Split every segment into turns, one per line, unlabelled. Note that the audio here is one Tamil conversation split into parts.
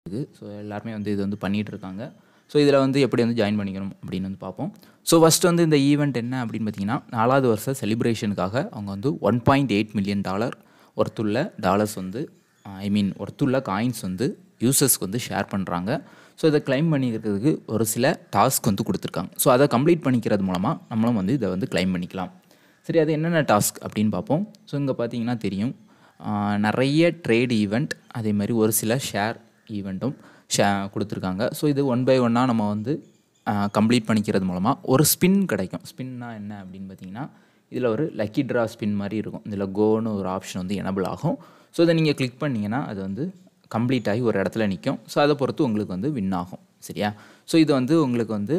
இருக்குது ஸோ எல்லாருமே வந்து இது வந்து பண்ணிகிட்டு இருக்காங்க ஸோ இதில் வந்து எப்படி வந்து ஜாயின் பண்ணிக்கணும் அப்படின்னு வந்து பார்ப்போம் ஸோ ஃபஸ்ட்டு வந்து இந்த ஈவெண்ட் என்ன அப்படின்னு பார்த்தீங்கன்னா நாலாவது வருஷம் செலிப்ரேஷனுக்காக அவங்க வந்து one point eight million dollar ஒர்த்துள்ள டாலர்ஸ் வந்து ஐ மீன் ஒர்த்துள்ள காயின்ஸ் வந்து யூசர்ஸ்க்கு வந்து ஷேர் பண்ணுறாங்க ஸோ இதை கிளைம் பண்ணிக்கிறதுக்கு ஒரு சில டாஸ்க் வந்து கொடுத்துருக்காங்க ஸோ அதை கம்ப்ளீட் பண்ணிக்கிறது மூலமாக நம்மளும் வந்து இதை வந்து கிளைம் பண்ணிக்கலாம் சரி அது என்னென்ன டாஸ்க் அப்படின்னு பார்ப்போம் ஸோ இங்கே பார்த்தீங்கன்னா தெரியும் ஆஹ் நிறைய ட்ரேட் ஈவெண்ட் அதே மாதிரி ஒரு சில ஷேர் ஈவெண்ட்டும் ஷே கொடுத்துருக்காங்க ஸோ இது ஒன் பை ஒன்னாக நம்ம வந்து கம்ப்ளீட் பண்ணிக்கிறது மூலமாக ஒரு ஸ்பின் கிடைக்கும் ஸ்பின்னா என்ன அப்படின்னு பார்த்தீங்கன்னா இதில் ஒரு லக்கி ட்ரா ஸ்பின் மாதிரி இருக்கும் இதில் கோன்னு ஒரு ஆப்ஷன் வந்து எனபிள் ஆகும் ஸோ இதை நீங்கள் கிளிக் பண்ணிங்கன்னா அது வந்து கம்ப்ளீட் ஆகி ஒரு இடத்துல நிற்கும் ஸோ அதை பொறுத்து உங்களுக்கு வந்து வின் ஆகும் சரியா ஸோ இது வந்து உங்களுக்கு வந்து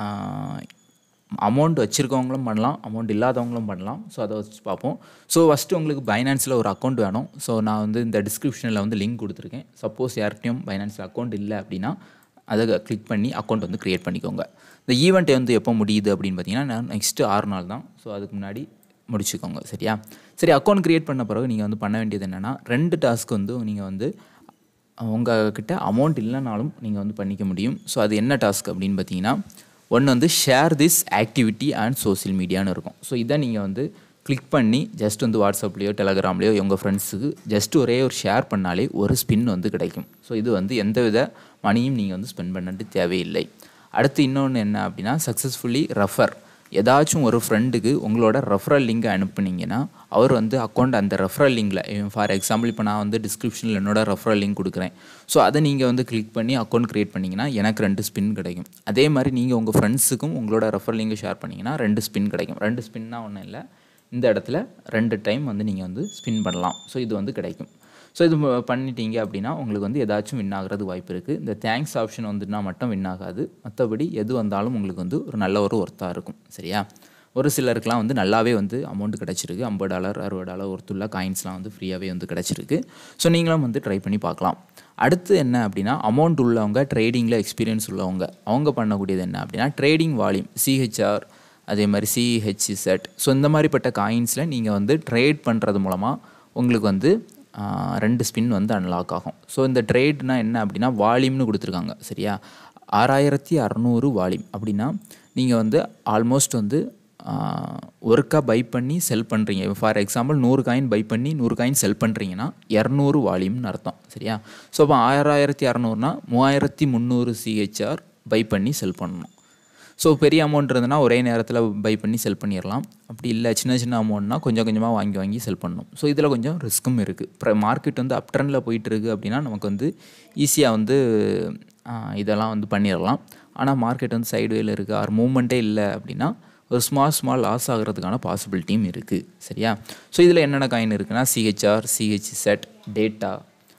அமௌண்ட் வச்சுருக்கவங்களும் பண்ணலாம் அமௌண்ட் இல்லாதவங்களும் பண்ணலாம் ஸோ அதை வச்சு பார்ப்போம் ஸோ ஃபஸ்ட்டு உங்களுக்கு பைனான்ஸில் ஒரு அக்கௌண்ட் வேணும் ஸோ நான் வந்து இந்த டிஸ்கிரிப்ஷனில் வந்து லிங்க் கொடுத்துருக்கேன் சப்போஸ் யார்கிட்டையும் பைனான்ஸில் அக்கௌண்ட் இல்லை அப்படின்னா அதை கிளிக் பண்ணி அக்கௌண்ட் வந்து க்ரியேட் பண்ணிக்கோங்க இந்த ஈவெண்ட் வந்து எப்போ முடியுது அப்படின்னு பார்த்தீங்கன்னா நான் நெக்ஸ்ட்டு ஆறு நாள் தான் ஸோ அதுக்கு முன்னாடி முடிச்சுக்கோங்க சரியா சரி அக்கௌண்ட் க்ரியேட் பண்ண பிறகு நீங்கள் வந்து பண்ண வேண்டியது என்னென்னா ரெண்டு டாஸ்க் வந்து நீங்கள் வந்து உங்ககிட்ட அமௌண்ட் இல்லைனாலும் நீங்கள் வந்து பண்ணிக்க முடியும் ஸோ அது என்ன டாஸ்க் அப்படின்னு பார்த்தீங்கன்னா ஒன்று வந்து share this activity and social மீடியான்னு இருக்கும் ஸோ இதை நீங்கள் வந்து கிளிக் பண்ணி ஜஸ்ட் வந்து வாட்ஸ்அப்லேயோ டெலகிராம்லேயோ உங்கள் ஃப்ரெண்ட்ஸுக்கு ஜஸ்ட் ஒரே ஒரு ஷேர் பண்ணாலே ஒரு ஸ்பின் வந்து கிடைக்கும் ஸோ இது வந்து எந்த வித மணியும் நீங்கள் வந்து ஸ்பெண்ட் பண்ணிட்டு தேவையில்லை அடுத்து இன்னொன்று என்ன அப்படின்னா சக்ஸஸ்ஃபுல்லி ரெஃபர் ஏதாச்சும் ஒரு ஃப்ரெண்டுக்கு உங்களோட ரெஃபரல் லிங்கை அனுப்புனீங்கன்னா அவர் வந்து அக்கௌண்ட் அந்த ரெஃபரல் லிங்கில் ஃபார் எக்ஸாம்பிள் இப்போ நான் வந்து டிஸ்கிரிப்ஷனில் என்னோட ரெஃபரல் லிங்க் கொடுக்குறேன் ஸோ அதை நீங்கள் வந்து கிளிக் பண்ணி அக்கௌண்ட் க்ரியேட் பண்ணிங்கன்னா எனக்கு ரெண்டு ஸ்பின் கிடைக்கும் அதே மாதிரி நீங்கள் உங்கள் ஃப்ரெண்ட்ஸுக்கும் உங்களோட ரெஃபரல் லிங்கை ஷேர் பண்ணிங்கன்னா ரெண்டு ஸ்பின் கிடைக்கும் ரெண்டு ஸ்பின்னா ஒன்றும் இல்லை இந்த இடத்துல ரெண்டு டைம் வந்து நீங்கள் வந்து ஸ்பின் பண்ணலாம் ஸோ இது வந்து கிடைக்கும் ஸோ இது ம- பண்ணிட்டீங்க அப்படின்னா உங்களுக்கு வந்து ஏதாச்சும் வின் ஆகிறது வாய்ப்பு இருக்குது இந்த தேங்க்ஸ் ஆப்ஷன் வந்துன்னா மட்டும் வின் ஆகாது மற்றபடி எது வந்தாலும் உங்களுக்கு வந்து ஒரு நல்ல ஒரு ஒர்த்தாக இருக்கும் சரியா ஒரு சிலருக்குலாம் வந்து நல்லாவே வந்து அமௌண்ட் கிடச்சிருக்கு ஐம்பது டாலர் அறுபது டாலர் ஒருத்துள்ள காயின்ஸ்லாம் வந்து ஃப்ரீயாகவே வந்து கிடச்சிருக்கு ஸோ நீங்களும் வந்து ட்ரை பண்ணி பார்க்கலாம் அடுத்து என்ன அப்படின்னா அமௌண்ட் உள்ளவங்க ட்ரேடிங்கில் எக்ஸ்பீரியன்ஸ் உள்ளவங்க அவங்க பண்ணக்கூடியது என்ன அப்படின்னா ட்ரேடிங் வால்யூம் சிஹெச்ஆர் அதே மாதிரி சிஹெச் செட் ஸோ இந்த மாதிரிப்பட்ட காயின்ஸில் நீங்கள் வந்து ட்ரேட் பண்ணுறது மூலமாக உங்களுக்கு வந்து ஆஹ், ரெண்டு ஸ்பின் வந்து அன்லாக் ஆகும் ஸோ இந்த ட்ரேட்னா என்ன அப்படின்னா வால்யூம்னு கொடுத்துருக்காங்க சரியா ஆறாயிரத்தி அறநூறு வால்யூம் அப்படின்னா நீங்கள் வந்து ஆல்மோஸ்ட் வந்து ஒர்க்காக பை பண்ணி செல் பண்ணுறீங்க ஃபார் எக்ஸாம்பிள் நூறு காயின் பை பண்ணி நூறு காயின் செல் பண்ணுறீங்கன்னா இரநூறு வால்யூம்னு அர்த்தம் சரியா ஸோ அப்போ ஆறாயிரத்தி அறநூறுனா மூவாயிரத்தி முந்நூறு சிஹெச்ஆர் பை பண்ணி செல் பண்ணணும் ஸோ பெரிய அமௌண்ட் இருந்ததுன்னா ஒரே நேரத்தில் பை பண்ணி செல் பண்ணிடலாம் அப்படி இல்லை சின்ன சின்ன அமௌண்ட்னா கொஞ்சம் கொஞ்சமாக வாங்கி வாங்கி செல் பண்ணணும் ஸோ இதில் கொஞ்சம் ரிஸ்க்கும் இருக்குது இப்போ மார்க்கெட் வந்து அப் ட்ரெண்டில் போயிட்டு இருக்கு அப்படின்னா நமக்கு வந்து ஈஸியாக வந்து ஆ, இதெல்லாம் வந்து பண்ணிடலாம் ஆனால் மார்க்கெட் வந்து சைடுவேல இருக்குது ஆர் மூவ்மெண்ட்டே இல்லை அப்படின்னா ஒரு ஸ்மால் ஸ்மால் லாஸ் ஆகிறதுக்கான பாசிபிலிட்டியும் இருக்குது சரியா ஸோ இதில் என்னென்ன காயின் இருக்குன்னா சிஹெச்ஆர் சிஹெச் செட் டேட்டா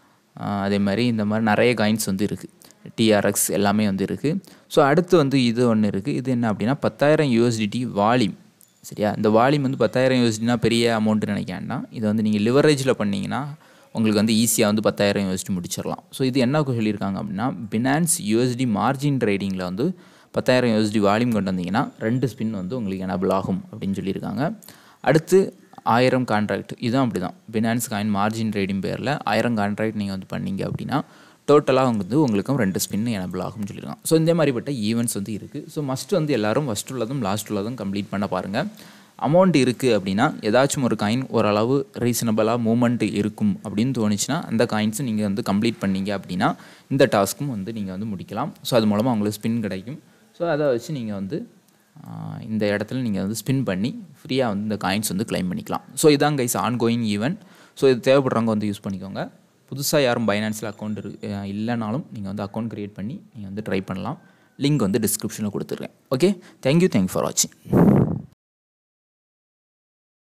அதே மாதிரி இந்த மாதிரி நிறைய காயின்ஸ் வந்து இருக்குது டிஆர்எக்ஸ் எல்லாமே வந்து இருக்குது ஸோ அடுத்து வந்து இது ஒன்று இருக்குது இது என்ன அப்படின்னா பத்தாயிரம் யூஎஸ்டிடி வால்யூம் சரியா இந்த வால்யூம் வந்து பத்தாயிரம் யூஎஸ்டினா பெரிய அமௌண்ட்டு நினைக்காண்டா இது வந்து நீங்கள் லிவரேஜில் பண்ணிங்கன்னா உங்களுக்கு வந்து ஈஸியாக வந்து பத்தாயிரம் யூஎஸ்டி முடிச்சிடலாம் ஸோ இது என்ன சொல்லியிருக்காங்க அப்படின்னா பினான்ஸ் யூஎஸ்டி மார்ஜின் ட்ரேடிங்கில் வந்து பத்தாயிரம் யூஎஸ்டி வால்யூம் கொண்டு வந்தீங்கன்னா ரெண்டு ஸ்பின் வந்து உங்களுக்கு எனபிள் ஆகும் அப்படின்னு சொல்லியிருக்காங்க அடுத்து ஆயிரம் கான்ட்ராக்ட் இதுவும் அப்படி தான் பினான்ஸ் காயின் மார்ஜின் ட்ரேடிங் பேரில் ஆயிரம் கான்ட்ராக்ட் நீங்கள் வந்து பண்ணீங்க அப்படின்னா டோட்டலாக வந்து உங்களுக்கும் ரெண்டு ஸ்பின் எனபிள் ஆகும்னு சொல்லியிருக்காங்க ஸோ இந்த மாதிரிப்பட்ட ஈவெண்ட்ஸ் வந்து இருக்குது ஸோ மஸ்ட் வந்து எல்லாரும் ஃபஸ்ட் உள்ளதும் லாஸ்ட் உள்ளதும் கம்ப்ளீட் பண்ண பாருங்கள் அமௌண்ட் இருக்குது அப்படின்னா ஏதாச்சும் ஒரு காயின் ஓரளவு ரீசனபிளாக மூமெண்ட் இருக்கும் அப்படின்னு தோணுச்சுன்னா அந்த காயின்ஸும் நீங்கள் வந்து கம்ப்ளீட் பண்ணீங்க அப்படின்னா இந்த டாஸ்க்கும் வந்து நீங்கள் வந்து முடிக்கலாம் ஸோ அது மூலமாக உங்களுக்கு ஸ்பின் கிடைக்கும் ஸோ அதை வச்சு நீங்கள் வந்து ஆஹ், இந்த இடத்துல நீங்கள் வந்து ஸ்பின் பண்ணி ஃப்ரீயாக வந்து இந்த காயின்ஸ் வந்து க்ளைம் பண்ணிக்கலாம் ஸோ இதான் கைஸ் ஆன்கோயிங் ஈவெண்ட் ஸோ இது தேவைப்படுறவங்க வந்து யூஸ் பண்ணிக்கோங்க புதுசாக யாரும் பைனான்ஸில் அக்கௌண்ட் இரு அஹ் இல்லைனாலும் நீங்கள் வந்து அக்கௌண்ட் க்ரியேட் பண்ணி நீங்கள் வந்து ட்ரை பண்ணலாம் லிங்க் வந்து டிஸ்கிரிப்ஷனில் கொடுத்துருக்கேன் ஓகே தேங்க்யூ தேங்க்யூ ஃபார் வாட்சிங்